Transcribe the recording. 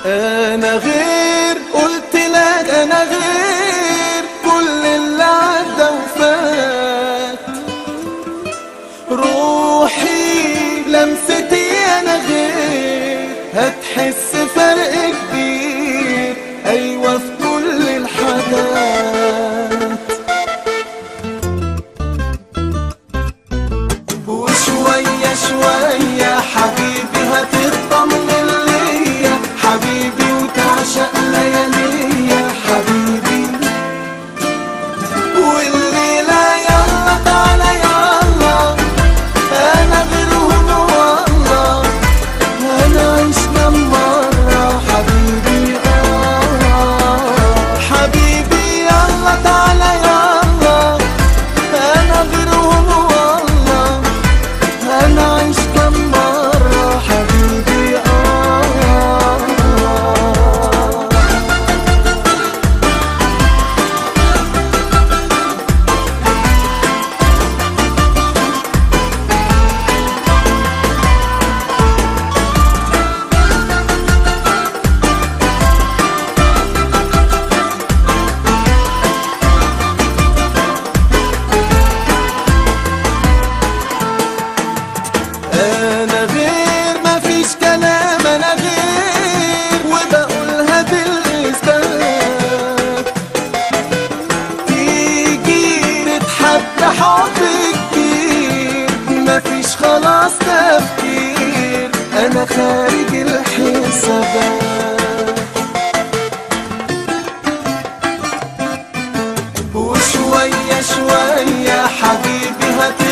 انا غير قلت لك انا غير كل اللي عدى وفات روحي لمستي انا غير هتحس فرق كبير ايوه في كل الحاجات وشوية شوية حبيبي هتطمن ليا حبيبي وتعشق لياليا حبيبي والليلة يلا تعالى يلا أنا غيرهم والله هنعيش كم مرة حبيبي آه حبيبي يلا تعالى يلا أنا غيرهم والله هنعيش كم مرة حبيبي آه انا غير مفيش كلام انا غير وبقولها بالاثبات تيجي تتحب حب كتير مفيش خلاص تفكير انا خارج الحسابات وشوية شوية حبيبي هت